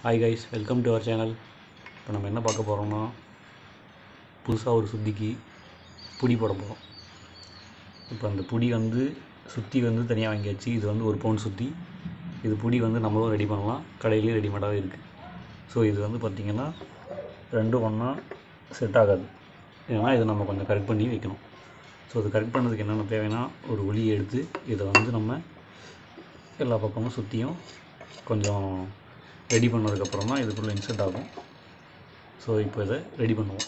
hi guys welcome to our channel இப்போ நம்ம என்ன பார்க்க போகிறோம்னா புதுசாக ஒரு சுத்திக்கு புடி போட போகிறோம் இப்போ அந்த புடி வந்து சுத்தி வந்து தனியாக வாங்கியாச்சு இது வந்து ஒரு பவுன் சுத்தி இது புடி வந்து நம்மளும் ரெடி பண்ணலாம் கடையிலேயே ரெடிமேடாகவே இருக்குது ஸோ இது வந்து பார்த்திங்கன்னா ரெண்டும் ஒன்றா செட் ஆகாது ஏன்னா இதை நம்ம கொஞ்சம் கரெக்ட் பண்ணி வைக்கணும் ஸோ அது கரெக்ட் பண்ணதுக்கு என்னென்ன தேவைன்னா ஒரு ஒளியை எடுத்து இதை வந்து நம்ம எல்லா பக்கமும் சுற்றியும் கொஞ்சம் ரெடி பண்ணதுக்கப்புறம் தான் இதுக்குள்ளே இன்சர்ட் ஆகும் ஸோ இப்போ இதை ரெடி பண்ணுவோம்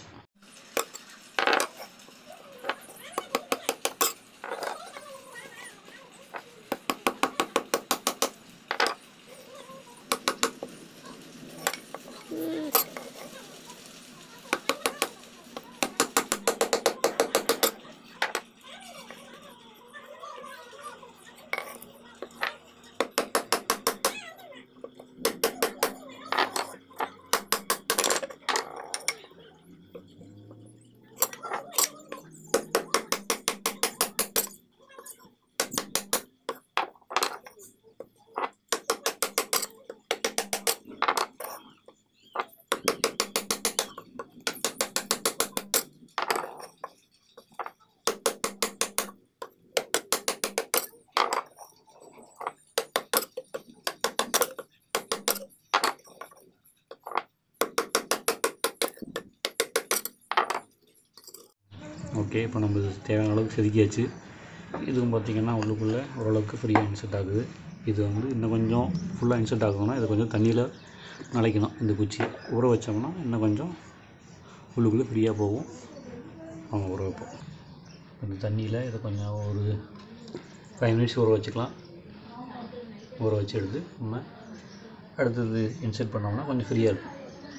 ஓகே இப்போ நம்ம இது தேவையான அளவுக்கு செதுக்கியாச்சு இதுவும் பார்த்திங்கன்னா உள்ளுக்குள்ளே ஓரளவுக்கு ஃப்ரீயாக இன்சர்ட் ஆகுது இது வந்து இன்னும் கொஞ்சம் ஃபுல்லாக இன்சர்ட் ஆகணும்னா இதை கொஞ்சம் தண்ணியில் நனைக்கணும் இந்த குச்சி ஊற வச்சோம்னா இன்னும் கொஞ்சம் உள்ளுக்குள்ளே ஃப்ரீயாக போகும் அவங்க ஊற வைப்போம் இந்த தண்ணியில் இதை கொஞ்சம் ஒரு ஃபைவ் மினிட்ஸ் ஊற வச்சுக்கலாம் ஊற வச்சு எடுத்து நம்ம அடுத்தது இன்சர்ட் பண்ணோம்னா கொஞ்சம் ஃப்ரீயாக இருக்கும்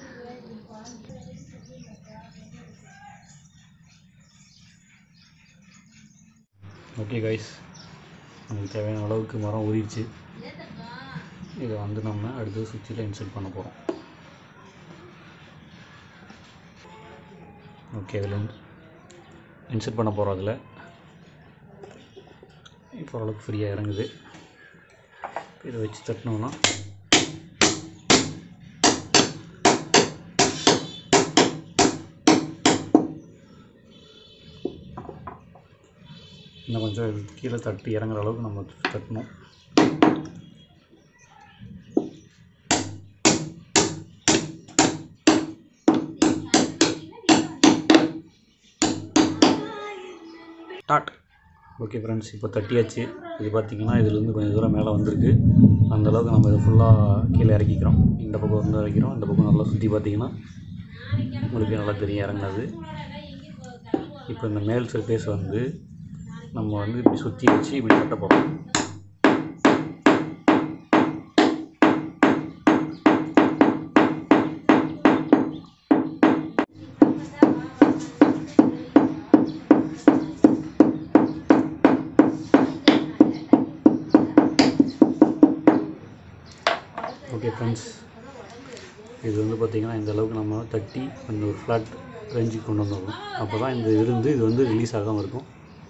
ஓகே கைஸ் நமக்கு தேவையான அளவுக்கு மரம் ஊறிடுச்சு இதை வந்து நம்ம அடுத்தது சுவிட்சில் இன்சர்ட் பண்ண போகிறோம் ஓகே அதில் இன்சர்ட் பண்ண போகிறோம் அதில் இப்போ ஓரளவுக்கு ஃப்ரீயாக இறங்குது இதை வச்சு தட்டினோன்னா இன்னும் கொஞ்சம் கீழே தட்டி இறங்குற அளவுக்கு நம்ம தட்டணும் டாட் ஓகே ஃப்ரெண்ட்ஸ் இப்போ தட்டியாச்சு இது பார்த்திங்கன்னா இதுலேருந்து கொஞ்சம் தூரம் மேலே வந்திருக்கு அந்த அளவுக்கு நம்ம இதை ஃபுல்லாக கீழே இறக்கிக்கிறோம் இந்த பக்கம் வந்து இறக்கிறோம் இந்த பக்கம் நல்லா சுற்றி பார்த்தீங்கன்னா உங்களுக்கு நல்லா தெரியும் இறங்குனது இப்போ இந்த மேல் சர்ஃபேஸ் வந்து நம்ம வந்து இப்படி சுற்றி வச்சு இப்படி கட்ட போகிறோம் ஓகே ஃப்ரெண்ட்ஸ் இது வந்து பார்த்திங்கன்னா இந்த அளவுக்கு நம்ம தட்டி அந்த ஒரு ஃப்ளாட் ரேஞ்சுக்கு கொண்டு வந்துடணும் அப்போ தான் இந்த இருந்து இது வந்து ரிலீஸ் ஆகாமல் இருக்கும்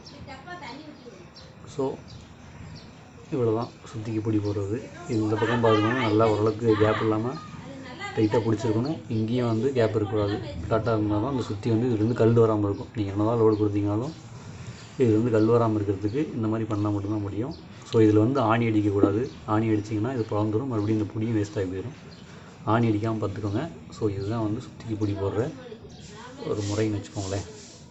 ஸோ இவ்வளோ தான் சுற்றிக்கு பிடி போடுறது இந்த பக்கம் பார்க்கணும் நல்லா ஓரளவுக்கு கேப் இல்லாமல் டைட்டாக பிடிச்சிருக்கணும் இங்கேயும் வந்து கேப் இருக்கக்கூடாது ஃப்ளாட்டாக இருந்தால் தான் அந்த சுற்றி வந்து இதுலேருந்து கல் வராமல் இருக்கும் நீங்கள் என்ன தான் லோடு கொடுத்தீங்கனாலும் இதுலேருந்து கல் வராமல் இருக்கிறதுக்கு இந்த மாதிரி பண்ணால் மட்டும்தான் முடியும் ஸோ இதில் வந்து ஆணி அடிக்கக்கூடாது ஆணி அடிச்சிங்கன்னா இது பிறந்துடும் மறுபடியும் இந்த பிடியும் வேஸ்ட் ஆகி போயிடும் ஆணி அடிக்காமல் பார்த்துக்கோங்க ஸோ இதுதான் வந்து சுற்றிக்கு பிடி போடுற ஒரு முறைன்னு வச்சுக்கோங்களேன்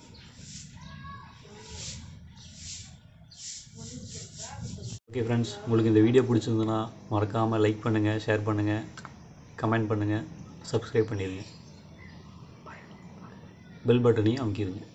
ஓகே ஃப்ரெண்ட்ஸ் உங்களுக்கு இந்த வீடியோ பிடிச்சிருந்துன்னா மறக்காமல் லைக் பண்ணுங்கள் ஷேர் பண்ணுங்கள் கமெண்ட் பண்ணுங்கள் சப்ஸ்கிரைப் பண்ணிடுங்க பெல் பட்டனையும் அமுக்கிடுங்க